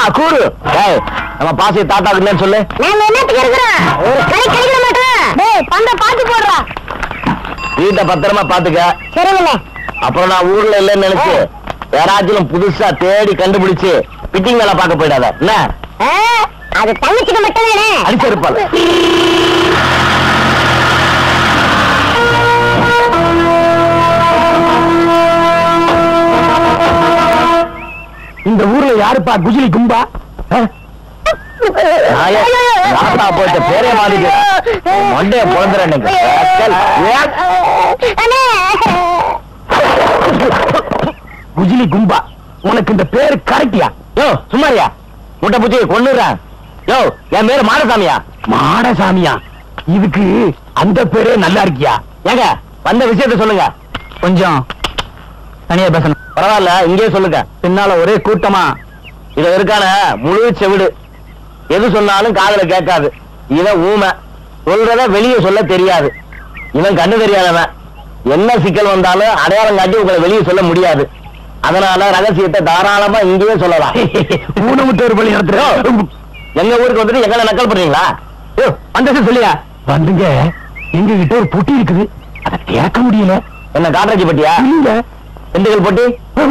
கூறு ஏய் நம்ம பாசி தாத்தாக்கு இல்லைன்னு சொல்லு நாங்க என்னத்துக்கு இருக்கிறோம் ஒரு கை கிடைக்க மாட்டோம் டேய் பந்த பாத்து போடுறா வீட்டை பத்திரமா பாத்துக்க சரிங்கண்ணே அப்புறம் நான் ஊர்ல இல்லைன்னு நினைச்சு யாராச்சும் புதுசா தேடி கண்டுபிடிச்சு பிட்டிங் வேலை பார்க்க போயிடாத என்ன ஆ, அது தங்கச்சிக்கு மட்டும் தானே அடிச்சிருப்பாள் இந்த ஊர்ல யாருப்பா குஜிலி கும்பா நாயே, நாத்தா போயிட்ட பேரே மாறிக்க. மண்டைய பொழந்துறேன் இன்னைக்கு. ராஸ்கல். அண்ணே குஜிலி கும்பா உனக்கு இந்த பேரு கரெக்டியா யோ சும்மாரியா முட்டை பூச்சி கொண்டுறான் யோ என் பேரு மாடசாமியா மாடசாமியா இதுக்கு அந்த பேரே நல்லா இருக்கியா ஏங்க வந்த விஷயத்த சொல்லுங்க கொஞ்சம் தனியா பேசணும் பரவாயில்ல இங்கே சொல்லுங்க பின்னால ஒரே கூட்டமா இத இருக்கான முழு செவிடு எது சொன்னாலும் காதுல கேட்காது இவன் ஊமை சொல்றத வெளியே சொல்ல தெரியாது இவன் கண்ணு தெரியாதவன் என்ன சிக்கல் வந்தாலும் அடையாளம் காட்டி உங்களை வெளியே சொல்ல முடியாது அதனால ரகசியத்தை தாராளமா இங்கேயே சொல்லலாம் ஊனமுத்தோர் பள்ளி நடத்துறோம் எங்க ஊருக்கு வந்துட்டு எங்களை நக்கல் பண்றீங்களா யோ, வந்தது சொல்லியா வந்துங்க எங்க கிட்ட ஒரு பொட்டி இருக்குது அதை திறக்க முடியல என்ன காட்ராஜி பட்டியா இல்ல திண்டுக்கல் பொட்டி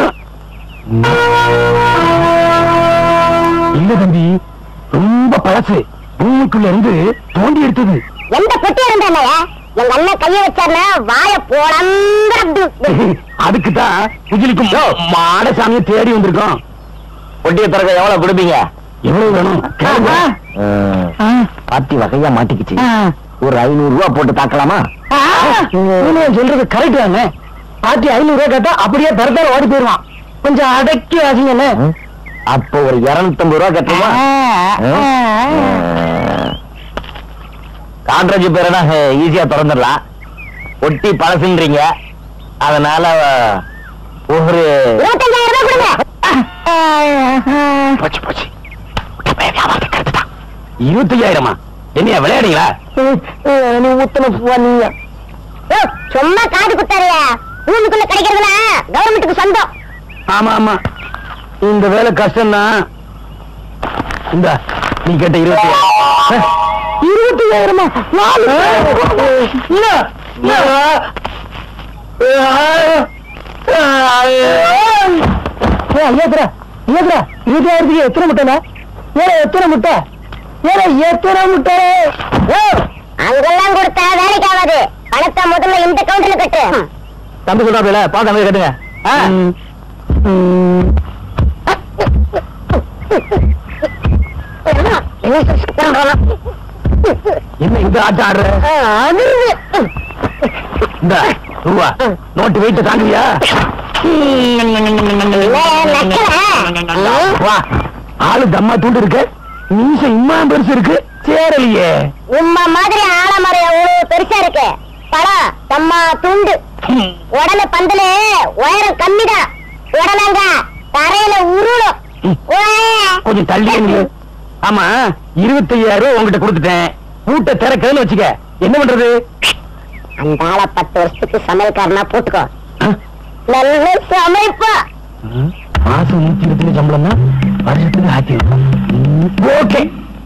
இல்ல தம்பி ரொம்ப பழசு பூமிக்குள்ள இருந்து தோண்டி எடுத்தது எந்த பொட்டி இருந்தானே எங்க அண்ணன் கைய வச்சாருன்னா வாய போடந்து அதுக்கு தான் குஜிலிக்கும் மாடசாமியை தேடி வந்திருக்கோம் பொட்டியை திறக்க எவ்வளவு கொடுப்பீங்க எவ்வளவு வேணும் பாத்தி வகையா மாட்டிக்கிச்சு ஒரு ஐநூறு ரூபா போட்டு தாக்கலாமா சொல்றது கரெக்ட் தானே பாத்தி ஐநூறு ரூபா கேட்டா அப்படியே தரத்தால ஓடி போயிருவான் கொஞ்சம் அடக்கி வாசிங்கண்ணே அப்போ ஒரு இருநூத்தம்பது ரூபா கட்டுமா கான்ட்ராஜி பேரனா ஈஸியா திறந்துடலாம் ஒட்டி பழசுன்றீங்க அதனால ஒரு இருபத்தஞ்சாயிரம் ரூபாய் கொடுங்க போச்சு போச்சு இருபத்தையாயிரமா என்னையா விளையாடுங்களா நீ ஊத்தன நீங்க ஓ, சும்மா காது குத்தாரியா பூமிக்குள்ள கிடைக்கிறதுல கவர்மெண்ட்டுக்கு சொந்தம் ஆமா ஆமா இந்த வேலை கஷ்டம் தான் இந்த நீ கேட்ட இருபத்தி இருபத்தி ஆயிரமா நாலு இல்ல, இல்ல. ஏய், ஐயாத்திரா, ஐயாத்திரா, இருபத்தாயிரத்துக்கு எத்தனை முட்டைல ஏழை எத்தனை முட்டை ஏழை எத்தனை முட்டை ஓ, அங்கெல்லாம் கொடுத்தா வேலைக்கு ஆகாது பணத்தை முதல்ல இந்த கவுண்டர்ல கட்டு தம்பி சொல்றாப்ல பாத்து அங்க கட்டுங்க என்ன இந்த ஆட்டம் ஆடுற இந்த ரூபா நோட்டு வெயிட்ட தாங்குவியா வா ஆளு தம்மா தூண்டு இருக்கு மீச இம்மா பெருசு இருக்கு சேரலையே உம்மா மாதிரி ஆலமரம் எவ்வளவு பெருசா இருக்கு பழம் தம்மா துண்டு உடனே பந்தலு உயரம் கம்மிதான் உடனங்க தரையில உருளும் உவ்வே. கொஞ்சம் தள்ளி நில்லு. ஆமா இருபத்தையாயிரம் ரூபாய் உங்ககிட்ட கொடுத்துட்டேன் மூட்டை திறக்கன்னு வச்சுக்க என்ன பண்றது அந்த ஆளை பத்து வருஷத்துக்கு சமையல்காரனா போட்டுக்கோ நல்ல சமைப்பா மாசம் நூத்தி இருபத்தி சம்பளம்னா வருஷத்துக்கு ஆக்கி ஓகே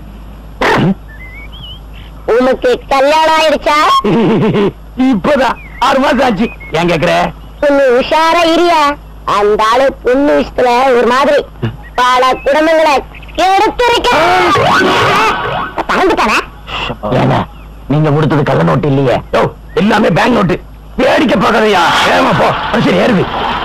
உனக்கு கல்யாணம் ஆயிடுச்சா இப்பதான் ஆறு மாசம் ஆச்சு ஏன் கேக்குற பொண்ணு உஷாரா இரியா அந்த ஆளு பொண்ணு விஷயத்துல ஒரு மாதிரி பல குடும்பங்களை கெடுத்திருக்க பறந்துட்டானா ஏங்க நீங்க கொடுத்தது கள்ள நோட்டு இல்லையே யோ, எல்லாமே பேங்க் நோட்டு வேடிக்கை பார்க்கறையா ஏமா போ அது சரி ஏறுது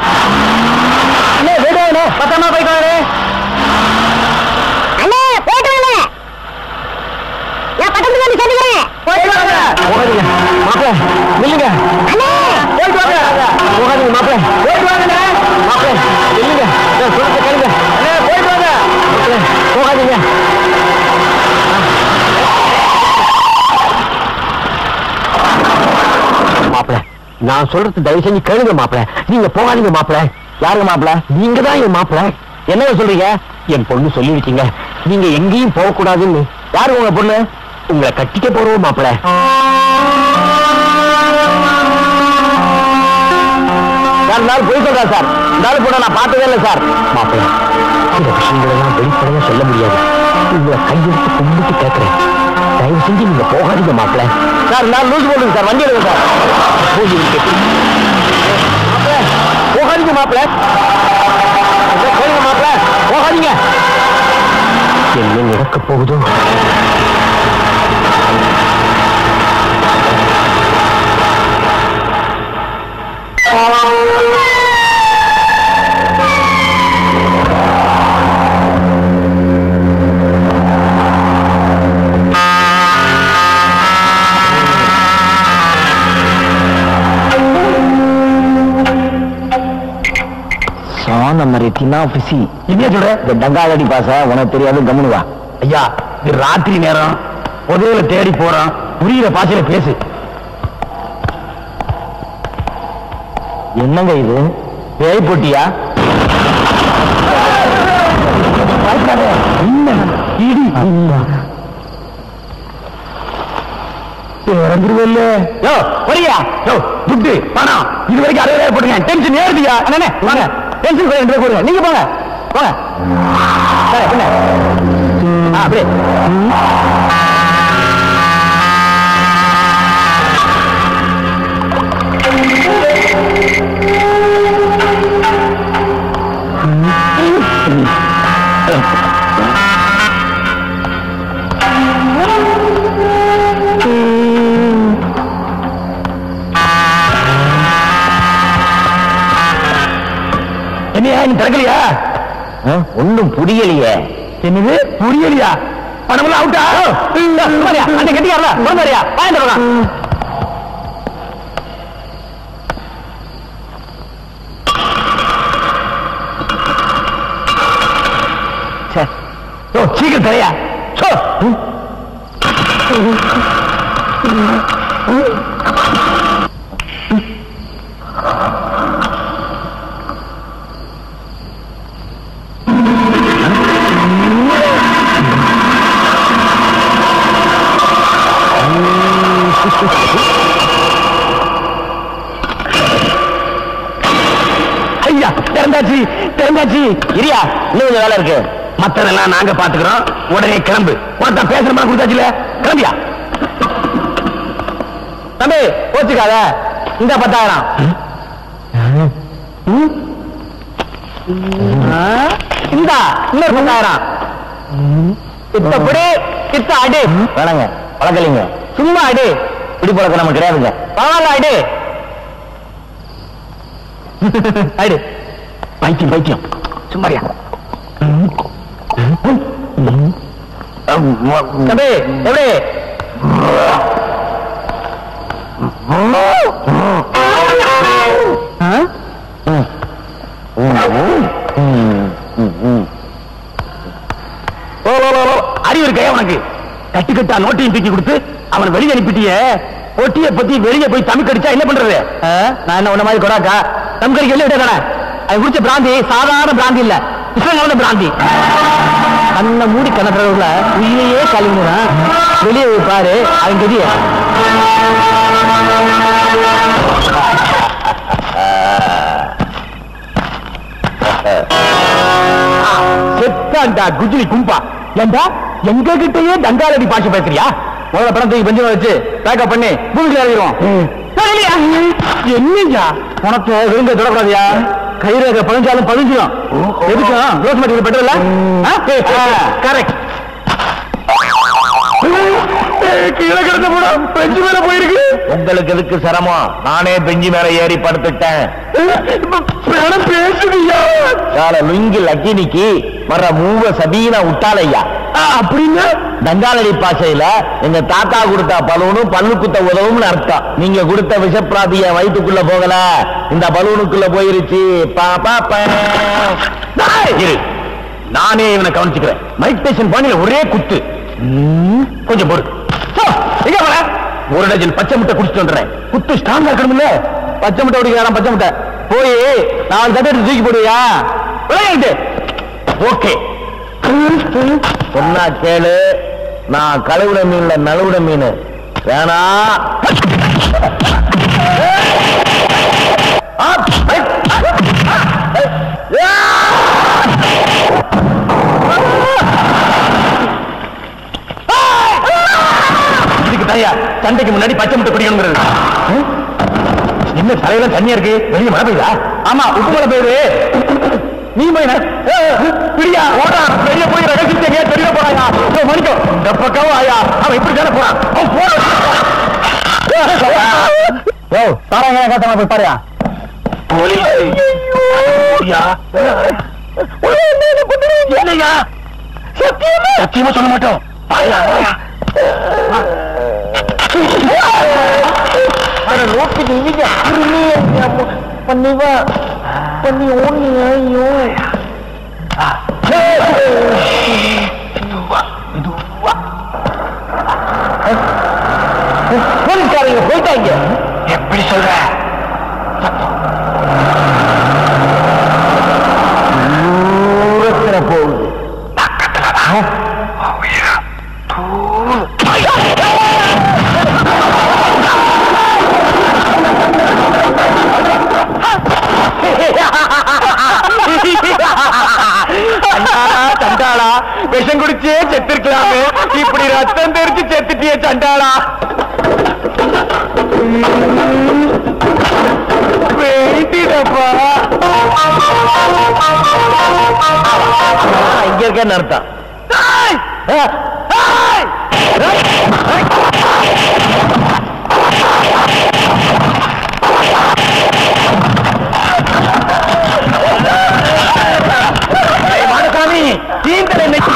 பத்தாமா போய்க்காரு அண்ணே போயிட்டு வாங்க நான் பக்கத்துல வந்து சொல்லுகிறேன் போயிட்டு வாங்க மாப்பிள நில்லுங்க அண்ணே போயிட்டு வாங்க போகாதீங்க மாப்பிள போயிட்டு வாங்க மாப்பிள நில்லுங்க நான் சொல்றத கேளுங்க அண்ணே, போயிட்டு வாங்க மாப்பிள போகாதீங்க மாப்பிள நான் சொல்றது தயவு செஞ்சு கேளுங்க மாப்பிள நீங்க போகாதீங்க மாப்பிள யாருங்க மாப்பிள நீங்க தான் என் மாப்பிள என்ன சொல்றீங்க என் பொண்ணு சொல்லிருக்கீங்க நீங்க எங்கேயும் போக கூடாதுன்னு யாரு உங்க பொண்ணு உங்களை கட்டிக்க போறோம் மாப்பிள சார் இந்த ஆள் பொய் சொல்றா சார் இந்த ஆள் கூட நான் பார்த்ததே இல்லை சார் மாப்பிள இந்த விஷயங்கள் எல்லாம் வெளிப்படையா சொல்ல உங்களை கையெடுத்து கும்பிட்டு கேட்கிறேன் தயவு செஞ்சு நீங்க போகாதீங்க மாப்பிள்ள சார் நான் லூஸ் போடுங்க சார் வண்டி எடுங்க சார் போய் கேட்டு மாப்பிள்ள, போகாதீங்க மாப்பிள்ள போயிங்க மாப்பிள்ள போகாதீங்க என்ன நடக்க போகுதோ சான மரத்தினா பிசி என்ன சொல்ற இந்த டங்காதடி பாச உனக்கு தெரியாது கம்முனு வா ஐயா இது ராத்திரி நேரம் புதையில தேடி போறோம் புரியுற பாசையில பேசு என்னங்க இது பேய் போட்டியா இறந்துருவல்ல யோ வரியா யோ துட்டு பணம் இது வரைக்கும் அறுபதாயிரம் போட்டுங்க டென்ஷன் ஏறுதியா அண்ணே வாங்க டென்ஷன் கூட ரெண்டு போடுங்க நீங்க போங்க போங்க சரி, பின்ன. ஆ, அப்படியே என்னையா நீ திறக்கலையா ஒன்னும் புரியலையே என்னது புரியலையா பணமெல்லாம் அவுட்டா அந்த கட்டிக்காரல பிறந்தாரியா வாங்க பக்கம் ஓ சீக்கிரம் தரையா சோ ஐயா திறந்தாச்சு திறந்தாச்சு இரியா இன்னும் கொஞ்சம் வேலை இருக்கு மத்ததெல்லாம் நாங்க பாத்துக்கிறோம் உடனே கிளம்பு உனக்கு பேசுற மாதிரி கொடுத்தாச்சுல கிளம்பியா தம்பி போச்சுக்காத இந்த பத்தாயிரம் இந்தா இன்னொரு பத்தாயிரம் இத்தப்படி இத்த அடி வேணாங்க பழக்கலைங்க சும்மா அடி இப்படி பழக்கம் நம்ம கிடையாதுங்க பரவாயில்ல அடி அடி பைத்தியம் பைத்தியம் சும்மாரியா தம்பி எப்படி ஓ, ஓ, ஓ, ஓ, அறிவு இருக்கே உனக்கு கட்டு கட்டா நோட்டையும் தூக்கி கொடுத்து அவன் வெளியே அனுப்பிட்டியே பொட்டிய பத்தி வெளியே போய் தமிழ் கடிச்சா என்ன பண்றது ஆ? நான் என்ன உன்ன மாதிரி கொடாக்கா தம் கடிக்க வெளியே விட அது குடிச்ச பிராந்தி சாதாரண பிராந்தி இல்ல கிருஷ்ணகால பிராந்தி கண்ணை மூடி கணக்குறதுல உயிரையே கழுவினான் வெளியே போய் பாரு அவன் கதிய செத்தாண்டா குஜிலி கும்பா ஏண்டா எங்க கிட்டயே தங்காலடி பாஷை பேசுறியா முதல்ல பணம் தூக்கி பஞ்சமா வச்சு பேக்கப் பண்ணி பூமிக்கு இறங்கிடுவோம் என்னையா பணத்தை விருங்க தொடக்கூடாதியா கைரேக பதிஞ்சாலும் பதிஞ்சிடும் எதுக்கும் ரோஸ் மெட்டீரியல் பெட்ரோல் கரெக்ட் கீழே கிடந்த படம் பெஞ்சு மேல போயிருக்கு உங்களுக்கு எதுக்கு சிரமம் நானே பெஞ்சு மேல ஏறி படுத்துட்டேன் பணம் பேசுவியா கால லுங்கி லக்கினிக்கு வர்ற மூவ சபீனா விட்டாலையா அப்படின்னா தங்காலடி பாஷையில எங்க தாத்தா கொடுத்த பலூனும் பல்லு குத்த உதவும்னு அர்த்தம் நீங்க கொடுத்த விஷப்பிராதி என் வயிற்றுக்குள்ள போகல இந்த பலூனுக்குள்ள போயிருச்சு பா பா பா. டேய், இரு. நானே இவனை கவனிச்சுக்கிறேன் மைக் டேஷன் பாணியில ஒரே குத்து ம், கொஞ்சம் பொறு போ, எங்க போற ஒரு டஜன் பச்சை முட்டை குடிச்சிட்டு வந்துடுறேன் குத்து ஸ்ட்ராங்கா இருக்கணும்ல பச்சை முட்டை குடிக்கிறான் பச்சை முட்டை போய் நாலு தட்டை எடுத்து தூக்கி போடுவியா விளையாட்டு ஓகே சொன்னா கேளு நான் கழுவுட மீன்ல நழுவுட மீன் வேணா சொன்னையா சண்டைக்கு முன்னாடி பச்சை முட்டை குடிக்கணுங்கிறது ம்? என்ன தலையில தண்ணியா இருக்கு வெளிய மழை பெய்யுதா ஆமா உப்பு மழை பெய்யுது நீ போய் நட- ஏ, பிரியா ஓடா வெளிய போய் ரகசியத்தை எங்கேயா தெரிய போறாயா இதோ மணிக்கோ இந்த பக்கம் ஆயா அவன் இப்படி தானே போறான் அவன் போற ஓ தாராங்க காத்தமா போய் பாருயா என்னையா சத்தியமா சத்தியமா சொல்ல மாட்டோம் வாயா, வாயா. அட நோக்கி நீங்க பண்ணிவா பண்ணி ஓடுங்க ஐயோ போலீஸ்காரங்க போயிட்டாங்க எப்படி சொல்ற தூரத்துல போகுது பக்கத்துல சண்டாளா சண்டாளா விஷம் குடிச்சே செத்துருக்கலாமே இப்படி ரத்தம் தெரிச்சு செத்துட்டியே சண்டாளா வேண்டிடப்பா இங்க இருக்கேன்னு அர்த்தம் மாடசாமி தீந்தலை நெச்சி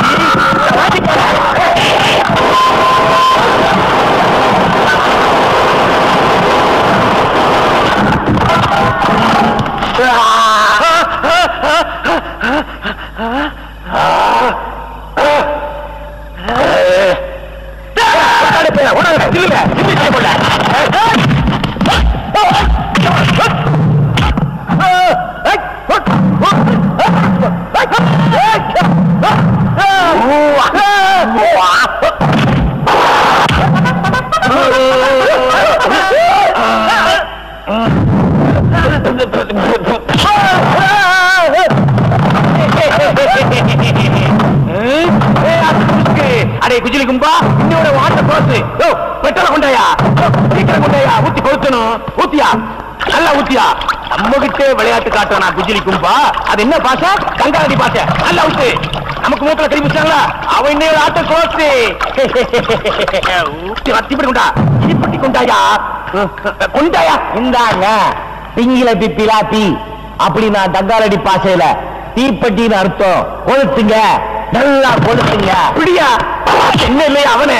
அடே குஜிலி கும்பா இன்னோட வாட்ட போச்சு யோ பெட்ரோல கொண்டாயா யோ, சீக்கிரம் கொண்டாயா ஊத்தி கொளுத்தணும் ஊத்தியா நல்லா ஊத்தியா நம்ம கிட்டே விளையாட்டு காட்டுறானா குஜிலி கும்பா அது என்ன பாஷை கங்காரடி பாஷை நல்லா ஊத்து நமக்கு மூத்துல கை பிடிச்சாங்களா அவன் இன்னொரு ஆட்ட கோச்சு ஊத்தி வத்திப்படி கொண்டா இப்படி கொண்டாயா கொண்டாயா இந்தாங்க பிங்கில பிப்பிலா தீ அப்படி நான் தங்காலடி பாசையில தீப்பட்டின்னு அர்த்தம் கொளுத்துங்க நல்லா கொளுத்துங்க பிடியா என்ன இல்லையா அவனே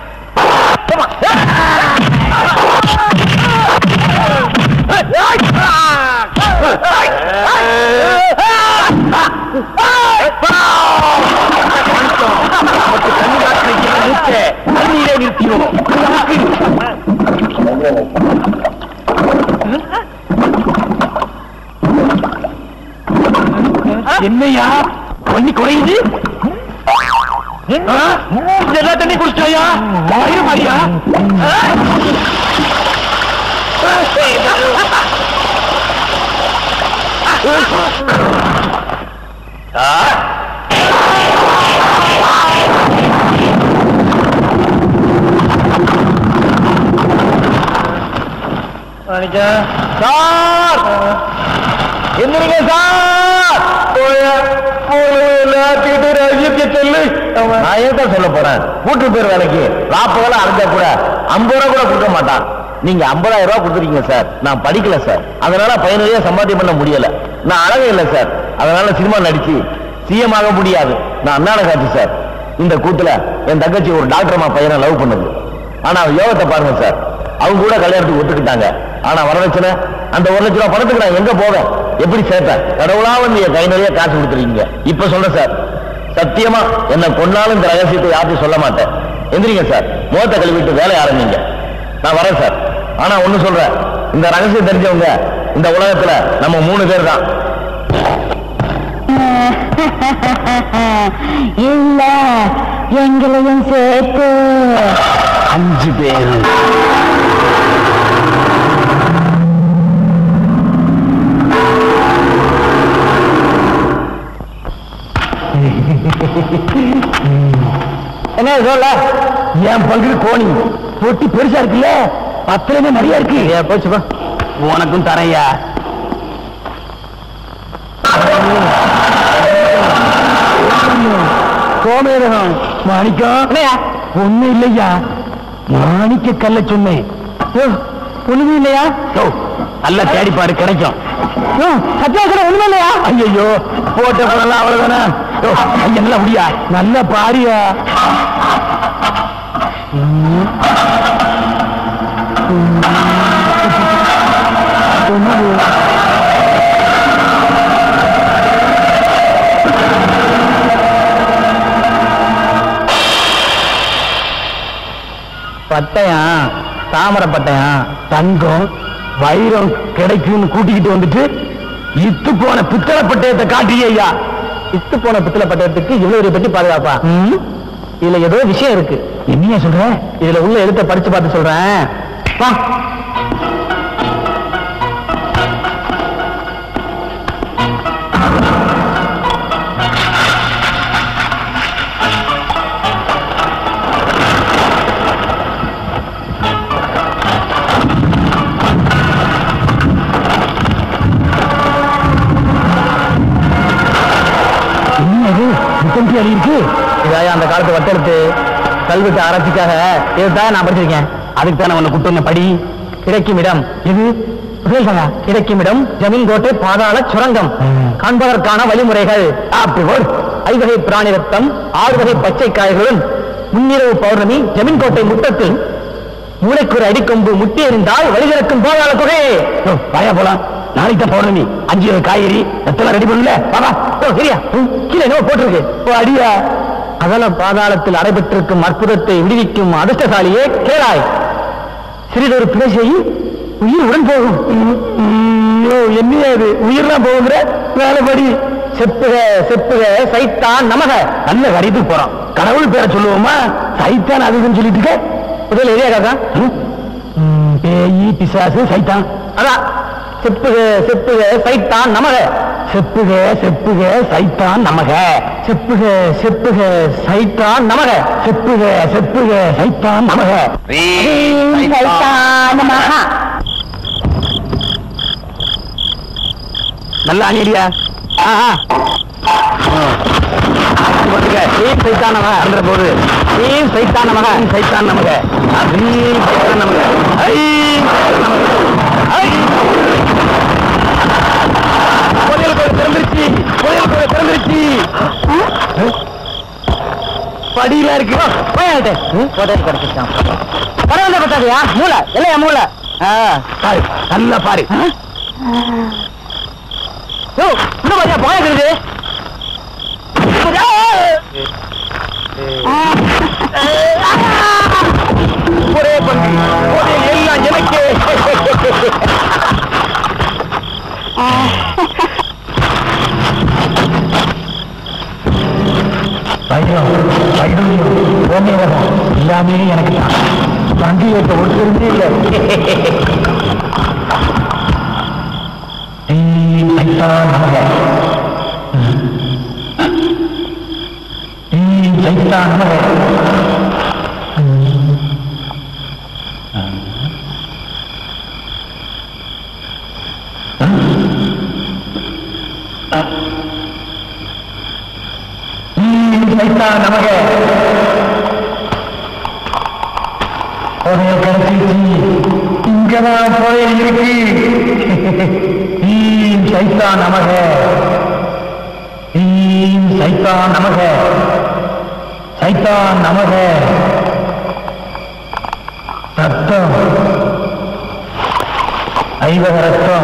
தண்ணீரை நிறுத்தினோம் என்னையா பண்ணி குறையுது ஆ? எல்லா தண்ணி குடிச்சாயா வயிறு மாதிரியா சார் எந்திரிங்க சார் நான் ஏன் சொல்ல போறேன் கூட்டு பேர் வேலைக்கு நாற்பது அரைஞ்சா கூட ஐம்பது ரூபா கூட கொடுக்க மாட்டான் நீங்க ஐம்பதாயிரம் ரூபாய் கொடுத்துருக்கீங்க சார் நான் படிக்கல சார் அதனால பயனுடைய சம்பாத்தியம் பண்ண முடியல நான் அழகு இல்லை சார் அதனால சினிமா நடிச்சு சிஎம் ஆக முடியாது நான் அண்ணாட காட்சி சார் இந்த கூத்துல என் தங்கச்சி ஒரு டாக்டர் அம்மா பையனை லவ் பண்ணுது ஆனா அவன் யோகத்தை பாருங்க சார் அவங்க கூட கல்யாணத்துக்கு ஒத்துக்கிட்டாங்க ஆனா வரதட்சணை அந்த ஒரு லட்ச ரூபாய் பணத்துக்கு நான் எங்க போவேன் எப்படி சேர்த்தேன் கடவுளா வந்து என் கை நிறைய காசு கொடுத்துருக்கீங்க இப்ப சொல்றேன் சார் சத்தியமா என்ன கொன்னாலும் இந்த ரகசியத்தை யார்ட்டும் சொல்ல மாட்டேன் எந்திரிங்க சார் முகத்தை கழுவிட்டு வேலைய ஆரம்பிங்க நான் வரேன் சார் ஆனா ஒண்ணு சொல்றேன் இந்த ரகசியம் தெரிஞ்சவங்க இந்த உலகத்துல நம்ம மூணு பேர் தான் இல்ல எங்களையும் சேர்த்து அஞ்சு பேர் என்ன சொல்ல என் பங்கு கோணி பொட்டி பெருசா இருக்குல்ல பத்துலமே நிறைய இருக்கு போச்சு போ உனக்கும் தரையா கோமேதகம் மாணிக்கம் ஒண்ணு இல்லையா மாணிக்க கல்ல சொன்னேன் ஒண்ணுமே இல்லையா நல்லா தேடி பாரு கிடைக்கும் சத்தியாசனம் ஒண்ணுமே இல்லையா ஐயோ போட்ட பணம் அவ்வளவுதானே யோ, ஐயா நல்லா முடியா நல்லா பாரியா பட்டயம் தாமரை பட்டயம் தங்கம் வைரம் கிடைக்கும்னு கூட்டிக்கிட்டு வந்துட்டு இத்து போன பித்தளை பட்டயத்தை காட்டியே ஐயா இத்து போன பித்தளை பட்டயத்துக்கு இவ்வளவு பத்தி பாதுகாப்பா இதுல ஏதோ விஷயம் இருக்கு என்னையா சொல்ற இதுல உள்ள எழுத்த படிச்சு பார்த்து சொல்றேன் வா என்ன அது முத்தம்பி அடி இருக்கு இதாயா அந்த காலத்து வட்டெடுத்து கல்வெட்டு ஆராய்ச்சிக்காக இதுதான் நான் படிச்சிருக்கேன் அதுக்கு தான் உன்னை கூட்டு வந்த படி கிடைக்கும் இடம் இது கிடைக்கும் இடம் ஜமீன் கோட்டை பாதாள சுரங்கம் காண்பதற்கான வழிமுறைகள் அப்படி போடு ஐவகை பிராணி ரத்தம் ஆறு வகை பச்சை காய்களுடன் முன்னிரவு பௌர்ணமி ஜமீன் கோட்டை முட்டத்தில் மூளைக்கு ஒரு அடிக்கொம்பு முட்டி எறிந்தால் வழிகிறக்கும் பாதாள குகை வாயா போலாம் நாளைக்கு தான் பௌர்ணமி அஞ்சு வகை காய்கறி எத்தனை ரெடி பண்ணல பாபா ஓ சரியா ம், கீழே என்னவோ போட்டிருக்கு ஓ அடியா அகல பாதாளத்தில் அடைபெற்றிருக்கும் அற்புதத்தை விடுவிக்கும் அதிர்ஷ்டசாலியே கேளாய் சிறிதொரு பிழை செய்யும் உயிர் உடன் போகும் என்ன அது உயிர்லாம் போகுங்கிற வேலைப்படி செப்புக செப்புக சைத்தான் நமக நல்ல கடித்து போறோம் கடவுள் பேரை சொல்லுவோமா சைத்தான் அதுன்னு சொல்லிட்டு இருக்க முதல்ல எரியா காக்கா பேயி பிசாசு சைத்தான் அதான் செப்புக செப்புக சைத்தான் நமக செப்புக செப்புக சைத்தான் நமக செப்புக செப்புக சைத்தான் நமக செப்புக செப்புக சைத்தான் நமக சைத்தானமஹா. நல்லா அணியடியா சைத்தான் நமக என்ற போது நீம் சைத்தான் நமக சைத்தான் நமக நீம் சைத்தான் நமக ஐ ஐ கோயில் கோயில் திறந்துருச்சு கோயில் கோயில் திறந்துருச்சு படியில இருக்கு போயாட்டு கோட்டையில் கிடைச்சிட்டான் பரவாயில்ல பத்தாதியா மூளை இல்லையா மூளை பாரு நல்லா பாரு ஓ இன்னும் பாத்தியா போயா இருக்குது ஒரே பங்கு கோடையில் எல்லாம் எனக்கே வைரம் வைடூரியம் ஓமேவரம் எல்லாமே எனக்கு தான் வண்டி ஏற்ற ஒருத்தருமே இல்லை ஏய், சைத்தான் நமக ஏய், சைத்தான் நமக ஏய், சைத்தான் நமக புதையல் கிடைச்சிருச்சு இங்கதான் புதையல் இருக்கு ஈம் சைத்தான் நமக ஈம் சைத்தான் நமக சைத்தான் நமக ரத்தம் ஐவக ரத்தம்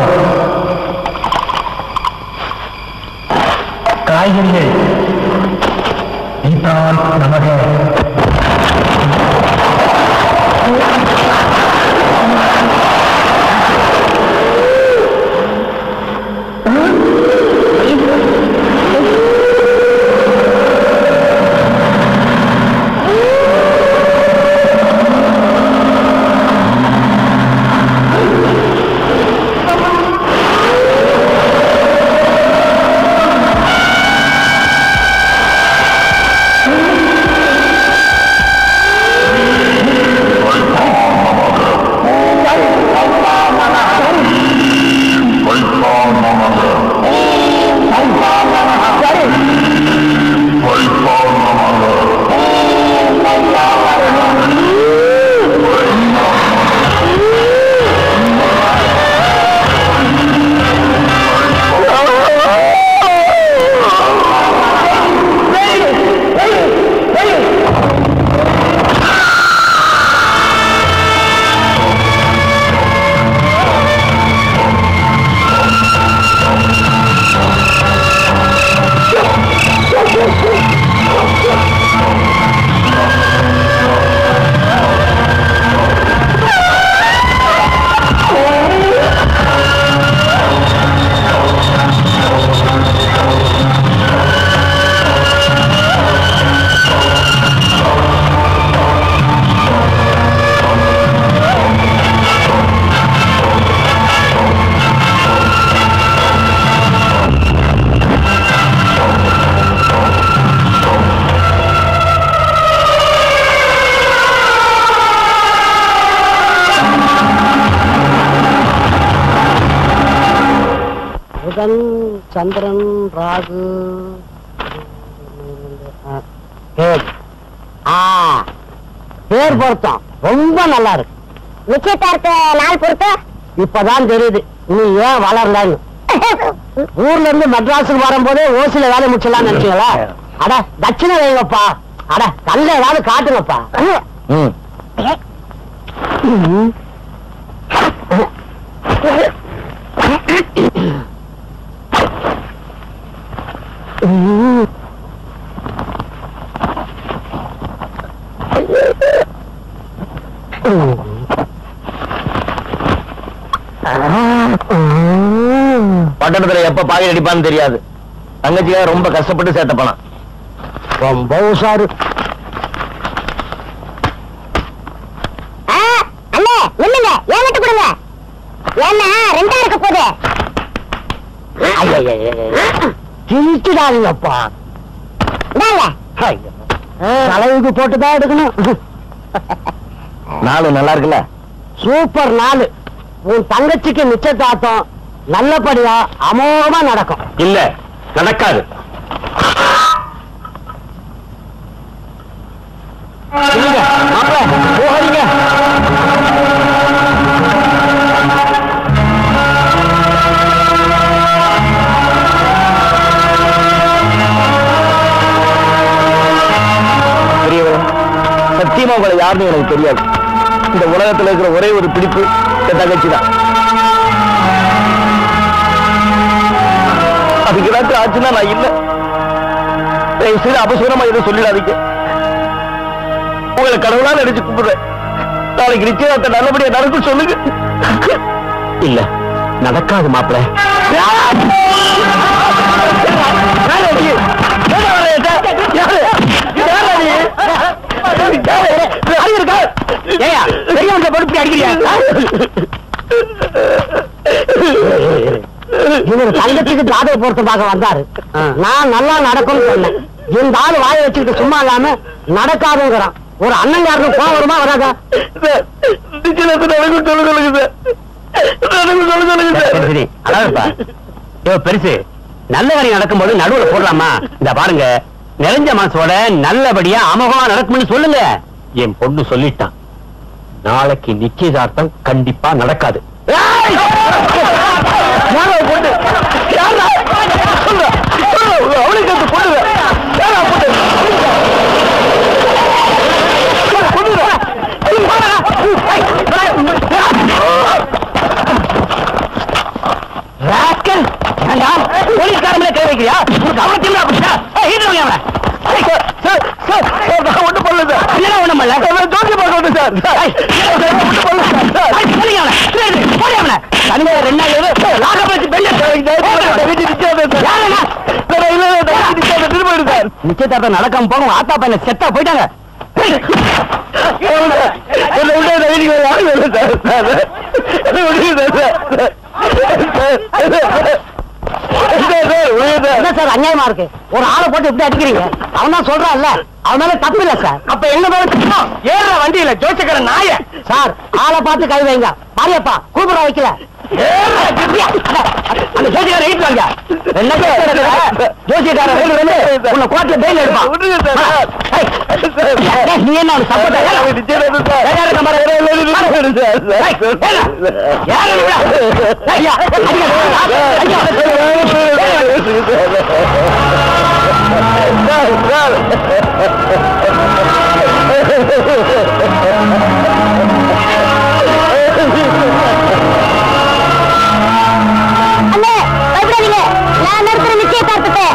காய்கறிகள் சைத்தான் நமக புதன் சந்திரன் ராகு ஆ, பேர் ஆ பேர் பொருத்தம் ரொம்ப நல்லா இருக்கு நிச்சயதார்த்த நாள் பொறுத்து இப்பதான் தெரியுது நீ ஏன் வளரலன்னு ஊர்ல இருந்து மெட்ராஸுக்கு வரும்போதே ஓசில வேலை முடிச்சலாம் நினைச்சீங்களா அட தட்சிணை வைங்கப்பா அட கல்ல ஏதாவது காட்டுங்கப்பா ம் ம். ம். ம். பட்டணத்துல எப்ப பாக்கெட் அடிப்பான்னு தெரியாது தங்கச்சிக்காக ரொம்ப கஷ்டப்பட்டு சேர்த்த பணம் ரொம்ப உஷாரு ஆ, அண்ணே நில்லுங்க என்கிட்ட கொடுங்க ஏன்னா ரெண்டா இருக்க போகுது கிழிச்சிடாதீங்கப்பா இந்தாங்க தலைவுக்கு போட்டுதான் எடுக்கணும் நாலு நல்லா இருக்குல்ல சூப்பர் நாலு உன் தங்கச்சிக்கு நிச்சயதார்த்தம் நல்லபடியா அமோகமா நடக்கும் இல்ல நடக்காது இல்லைங்க, மாப்பிள, போகாதீங்க. பெரியவரே, சத்தியமா உங்களை யாருன்னு எனக்கு தெரியாது இந்த உலகத்துல இருக்கிற ஒரே ஒரு பிடிப்பு என் தங்கச்சி தான் அதுக்கு ஏதாச்சும் ஆச்சுன்னா நான் இல்ல தயவு செய்து அபசூரமா எதுவும் சொல்லிடாதீங்க உங்களை கடவுளா நினைச்சு கும்பிடுறேன் நாளைக்கு நிச்சயத்தை நல்லபடியா நடக்கும் சொல்லுங்க இல்ல நடக்காது மாப்பிள பெரியவங்க பொறுப்பு அடிக்கிறியா இவர் தங்கச்சிக்கு ஜாதக பொருத்தமாக வந்தாரு நான் நல்லா நடக்கும்னு சொன்னேன் இந்த ஆளு வாயை வச்சுக்கிட்டு சும்மா இல்லாம நடக்காதுங்கிறான் ஒரு அண்ணங்காரனுக்கு கோவம் வருமா வராதா நிச்சயத்தை நடக்கும் சொல்ல சொல்லுங்க சார் நடக்கும் சொல்ல சொல்லுங்க சார் அழகப்பா யோ பெருசு நல்ல காரியம் நடக்கும்போது நடுவுல போடலாமா இந்த பாருங்க நிறைஞ்ச மனசோட நல்லபடியா அமோகமா நடக்கும்னு சொல்லுங்க என் பொண்ணு சொல்லிட்டான் நாளைக்கு நிச்சயதார்த்தம் கண்டிப்பா நடக்காது அவளுக்கு அந்த பொண்ணு யாரா பொண்ணு ராஸ்கல் ஏண்டா போலீஸ்காரன் மேல கை வைக்கிறியா உனக்கு அவனை திமிரா பிடிச்சா ஹீட்டர் வைங்க அவனை ஏய், சார், சார், சார், சார், நான் ஒண்ணும் பண்ணல சார். என்னடா ஒண்ணும் பண்ணல? நான் ஜோசியம் பார்க்க வந்தேன் சார். ஏய், நான் ஒண்ணும் பண்ணல சார். சார், ஏய், போடுங்க அவனை. சரி, சரி, போடுங்க அவனை. தனியா ரெண்டு நாள் இரு. லாக்கப் வச்சு பெல்ல நிச்சயதார்த்தம் நடக்காம போங்க உங்க ஆத்தா பையனை செத்தா போயிட்டாங்க என்ன சார் அநியாயமா இருக்கு ஒரு ஆளை போட்டு எப்படி அடிக்கிறீங்க அவன் தான் சொல்றான்ல அவன் மேல தப்பு இல்ல சார் அப்ப எங்க மேல குற்றம்? ஏறுற வண்டியில ஜோசிக்கார நாய சார் ஆளை பார்த்து கை வைங்க மாரியப்பா கூப்பிட வைக்கல ஏறுற கெட்டியா. அந்த ஜோசிக்கார ரைட் வாங்க என்ன ஜோசிக்கார ரைட் வந்து உன்னை கோர்ட்ல பெயில் எடுப்பான் ஏய், ஏய், நீ என்ன அவனுக்கு support ஆ? ஏறு. ஏறு, நம்ம ஏறு, ஏறு, ஏறு, ஏறு. ஏய், ஏறு. ஏறு, விடு. ஐயா, ஐயா, ஐயா. அண்ணே பயப்படாதீங்க நான் நடத்துற நிச்சயதார்த்தத்தை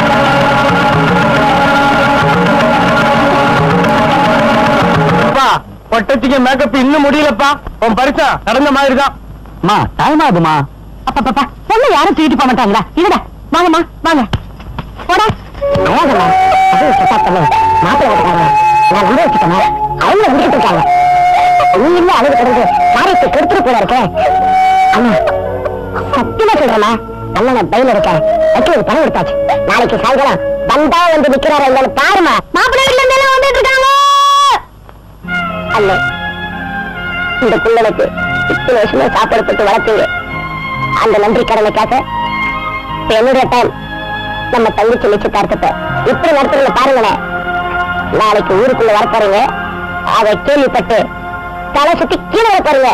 அப்பா பொட்டச்சிக்கு மேக்கப் இன்னும் முடியலப்பா உன் பரிசா நடந்த மாதிரி தான் மா டைம் ஆகுமா அப்பா பொண்ணு யாரும் தூக்கிட்டு போக மாட்டாங்களா இல்லடா வாங்கம்மா வாங்க போடா அழகம்மா அது செட்டாத்தல மாப்பிள்ளை வீட்டுக்காரன் நான் நம்ப வச்சுக்கமா அவங்க விட்டுட்டு இருக்காங்க நீ இல்ல அழுது கிடந்து காரியத்தை கெடுத்துட்டு போல இருக்க அம்மா சத்தியமா சொல்றேம்மா அண்ணன் பையில இருக்க வக்கீலுக்கு பணம் கொடுத்தாச்சு நாளைக்கு சாயங்காலம் வந்தா வந்து நிக்கிறாரு இல்லைன்னு பாருமா மாப்பிள்ளை வீட்டுல இருந்து எல்லாம் வந்துட்டு இருக்காங்க அல்ல இந்த பிள்ளைக்கு இத்தனை வருஷமா சாப்பாடு போட்டு வளர்த்தீங்க அந்த நன்றி கடமைக்காக இப்ப என்னுடைய டைம் நம்ம தங்கச்சி நிச்சயதார்த்தத்தை எப்படி நடத்துறத பாருங்களேன் நாளைக்கு ஊருக்குள்ள வர போறீங்க அதை கேள்விப்பட்டு தலை சுத்தி கீழே வர போறீங்க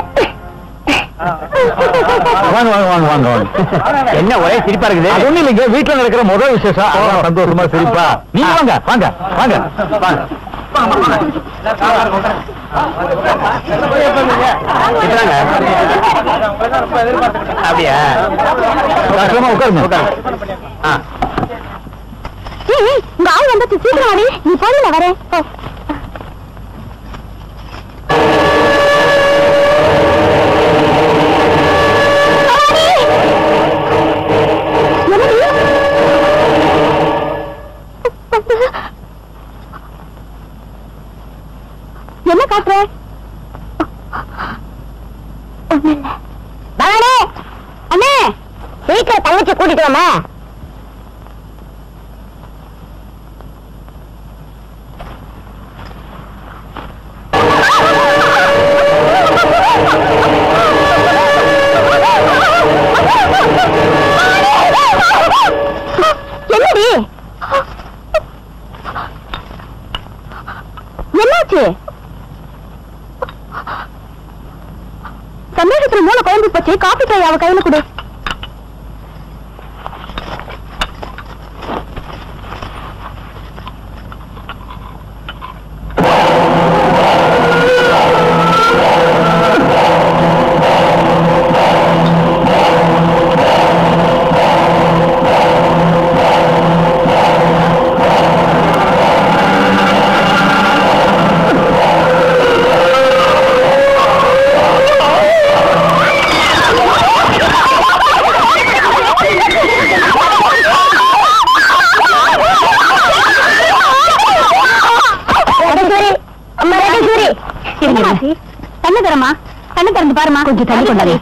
வாங்க வாங்க வாங்க வாங்க வாங்க என்ன ஒரே சிரிப்பா இருக்குது அது ஒண்ணு இல்லைங்க வீட்டுல நடக்கிற முதல் விசேஷம் அதான் சந்தோஷமா சிரிப்பா நீங்க வாங்க வாங்க வாங்க வாங்க இருக்கிறாங்க. அப்படியா தாராளமா உட்காருங்க ஆ. ஏய், ஏய், உங்க ஆள் வந்தாச்சு சீக்கிரம் வாடி நீ போய் நான் வரேன் ஓ. என்னடி? என்ன காட்டுற ஒண்ணும் இல்ல. பவானி, அண்ணே சீக்கிரம் தங்கச்சி கூட்டிட்டு வாமா என்னடி என்னாச்சு சந்தேகத்துல மூளை குழம்பு போச்சு காப்பி காய் அவ கையில கொடு ராஜேஸ்வரி அம்மா ராஜேஸ்வரி கண்ணு தரமா கண்ணு திறந்து பாருமா கொஞ்சம் தண்ணி கொண்டாடி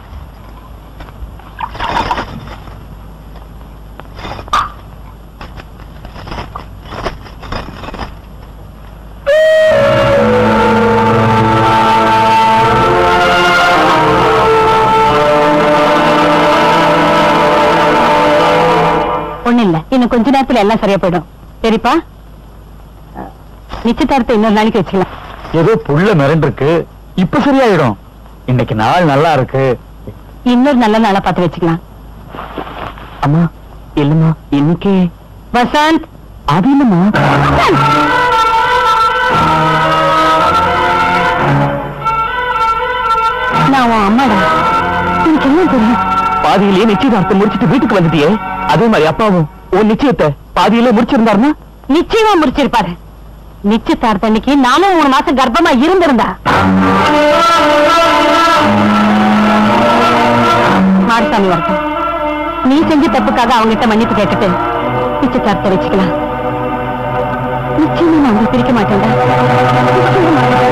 ஒண்ணு இல்ல இன்னும் கொஞ்ச நேரத்துல எல்லாம் சரியா போயிடும் சரிப்பா அஹ், நிச்சயதார்த்தம் இன்னொரு நாளைக்கு வச்சுக்கலாம் ஏதோ புள்ள மிரண்டிருக்கு இப்ப சரியாயிடும் இன்னைக்கு நாள் நல்லா இருக்கு இன்னொரு நல்ல நாளா பார்த்து வச்சுக்கலாம் அம்மா இல்லம்மா இன்னைக்கு வசந்த் அது இல்லம்மா நான் உன் அம்மாடா எனக்கு என்ன தெரியும் பாதியிலேயே நிச்சயதார்த்தம் முடிச்சிட்டு வீட்டுக்கு வந்துட்டியே அதே மாதிரி அப்பாவும் உன் நிச்சயத்தை பாதியிலே முடிச்சிருந்தாருன்னா நிச்சயமா முடிச்சிருப்பாரு நிச்சயதார்த்த அன்னைக்கு நானும் மூணு மாசம் கர்ப்பமா இருந்திருந்தா மாரசாமி வரட்டும் நீ செஞ்ச தப்புக்காக அவங்ககிட்ட மன்னிப்பு கேட்டுட்டு நிச்சயதார்த்தம் வச்சுக்கலாம் நிச்சயமா நான் உங்களை பிரிக்க மாட்டேன்டா நிச்சயமா மாட்டேன்.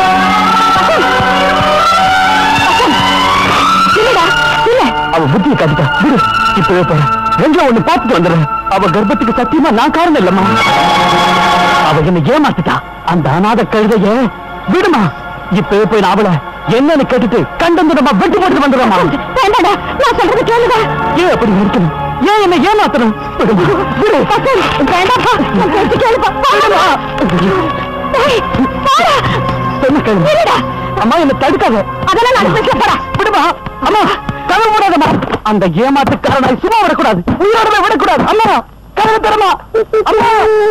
வசந்த், வசந்த், இல்லடா இல்ல அவ புத்தியை காட்டிட்டா விடு இப்பவே போற ரெண்டுல ஒண்ணு பார்த்துட்டு வந்துடுறேன் அவ கர்ப்பத்துக்கு சத்தியமா நான் காரணம் இல்லம்மா அவ என்ன ஏமாத்திட்டா அந்த அநாத கழுதைய விடுமா இப்பவே போய் நான் அவளை என்னன்னு கேட்டுட்டு கண்டந்துடமா வெட்டி போட்டு வந்துடுறமா வேண்டாடா நான் சொல்றது கேளுடா ஏன் அப்படி இருக்கணும் ஏன் என்ன ஏமாத்தணும் விடுமா விடு வேண்டாப்பா நான் பேச்சு கேளுப்பா விடுமா டேய், போடா. சொன்ன கேளு விடுடா. அம்மா என்ன தடுக்காத அதெல்லாம் நான் பேச போறா விடுமா அம்மா கதவு மூடாதம்மா அந்த ஏமாத்துக்காரனை சும்மா விடக்கூடாது உயிரோடவே விடக்கூடாது அம்மா கதவு தரமா அம்மா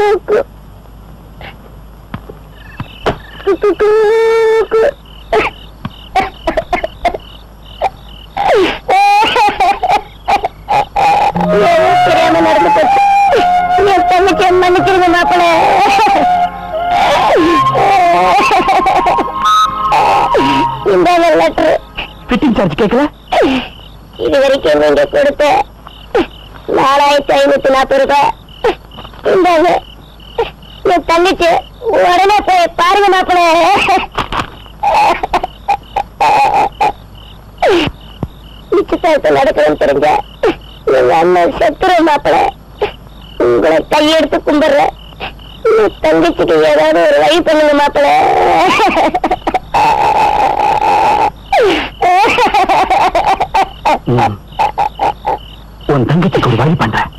தெரியாம நடந்து போச்சு என் தங்கச்சி மன்னிச்சிருங்க மாப்பிள இந்த லெட்டர் ஃபிட்டிங் சார்ஜ் கேட்கல இது வரைக்கும் நீங்க கொடுத்த நாலாயிரத்தி ஐநூத்தி நாற்பது ரூபாய் இந்தாங்க என் தங்கச்சி உடனே போய் பாருங்க மாப்பிள நிச்சயதார்த்தம் நடக்கணும்னு தெரிஞ்ச எங்க அண்ணன் செத்துரு மாப்பிள உங்களை கையெடுத்து கும்பிடுறேன் என் தங்கச்சிக்கு ஏதாவது ஒரு வழி பண்ணுங்க மாப்பிள உன் தங்கச்சி தங்கச்சிக்கு ஒரு வழி பண்றேன்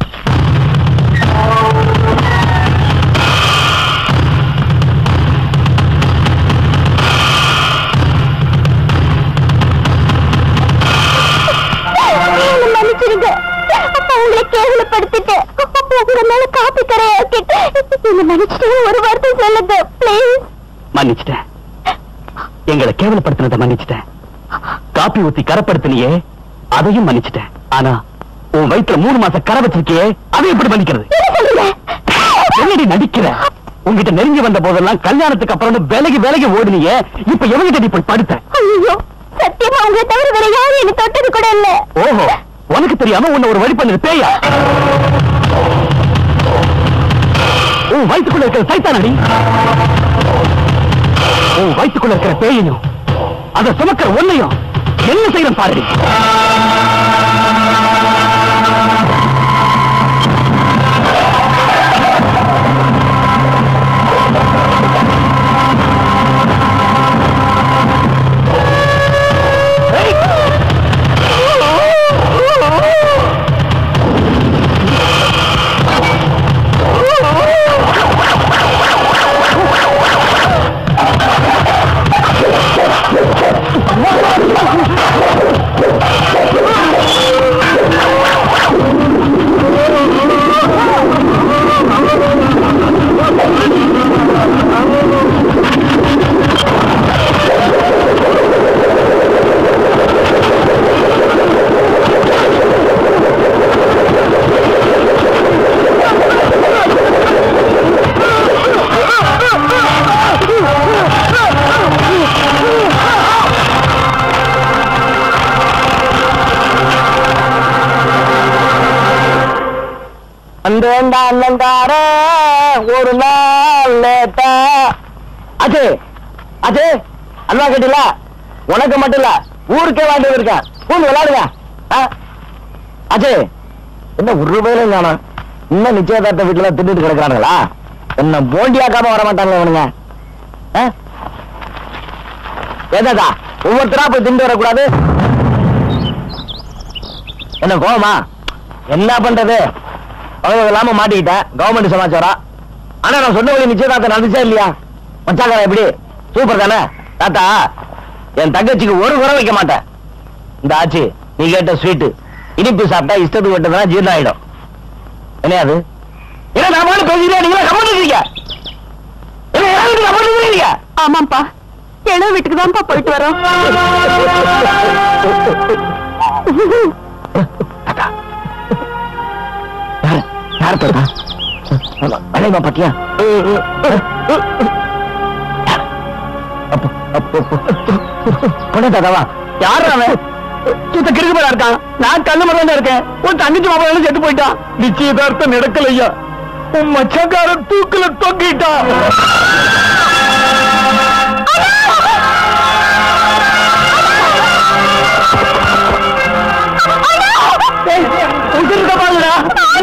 என்னை மன்னிச்சிருங்க உங்களை கேவலப்படுத்திட்டு உங்க மேல காப்பி கரையாக்கிட்டு என்ன மன்னிச்சிட்டு ஒரு வார்த்தை சொல்லுங்க ப்ளீஸ் மன்னிச்சிட்டேன் எங்களை கேவலப்படுத்தினதை மன்னிச்சிட்டேன் காப்பி ஊத்தி கரப்படுத்தினியே அதையும் மன்னிச்சிட்டேன் ஆனா உன் வயித்துல மூணு மாசம் கரை வச்சிருக்கியே அதை எப்படி மன்னிக்கிறது என்னடி நடிக்கிற உன்கிட்ட நெருங்கி வந்த போதெல்லாம் கல்யாணத்துக்கு அப்புறம் விலகி விலகி ஓடுனியே இப்ப எவங்கிட்ட நீ போய் படுத்த ஐயோ சத்தியமா உங்களை தவிர வேற யாரும் என்ன தொட்டது கூட இல்ல ஓஹோ உனக்கு தெரியாம உன்னை ஒரு வழி பண்ணது பேயா உன் வயிற்றுக்குள்ள இருக்கிற சைத்தானடி உன் வயிற்றுக்குள்ள இருக்கிற பேயையும் அதை சுமக்கிற ஒன்னையும் என்ன செய்யறேன் பாருடி அந்த அண்ணங்கார ஒரு நாள் லேட்டா அஜே அஜே அல்வா கேட்டில உனக்கு மட்டும் இல்ல ஊருக்கே வாங்கிட்டு இருக்கேன் பூந்து விளையாடுங்க ஆ? அஜே என்ன ஒரு ரூபாயிலும் காணும் இன்னும் நிச்சயதார்த்த வீட்டுல தின்னுட்டு கிடக்குறானுங்களா என்ன போண்டியாக்காம வர மாட்டாங்க இவனுங்க ஆ? ஏதாதா ஒவ்வொருத்தரா போய் திண்டு வரக்கூடாது என்ன கோவமா என்ன பண்றது அவங்க இல்லாம மாட்டிக்கிட்டேன் கவர்மெண்ட் சமாச்சாரம் ஆனா நான் சொன்ன வழி நிச்சயதார்த்தம் நடந்துச்சா இல்லையா மச்சாக்கார எப்படி சூப்பர் தானே தாத்தா என் தங்கச்சிக்கு ஒரு குறை வைக்க மாட்டேன் இந்த ஆச்சு நீ கேட்ட ஸ்வீட் இனிப்பு சாப்பிட்டா இஷ்டத்துக்கு விட்டதுனா ஜீரணம் ஆயிடும் என்ன அது என்ன நான் மட்டும் பேசுறேன் நீங்களா கம்மிட்டீங்க என்ன யாருக்கு கம்மிட்டீங்க ஆமாப்பா எழ வீட்டுக்கு தான்ப்பா போயிட்டு வரோம் தாத்தா யார் யார் தாத்தா வளையமா பாத்தியா பொண்ணு தாத்தாவா யார் அவன் சுத்த கிருக்குமரா இருக்கான் நான் கண்ணு மரம் இருக்கேன் உன் தங்கச்சி மாப்பிள்ள செத்து போயிட்டான் நிச்சயதார்த்தம் நடக்கலையா உன் மச்சக்காரன் தூக்குல தொங்கிட்டான் உதிர்க்க பாருடா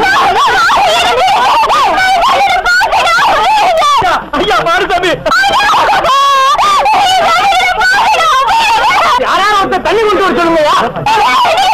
ஐயா மாறுசாமி யாராவது ஒருத்தர் தண்ணி கொண்டு வர சொல்லுங்கயா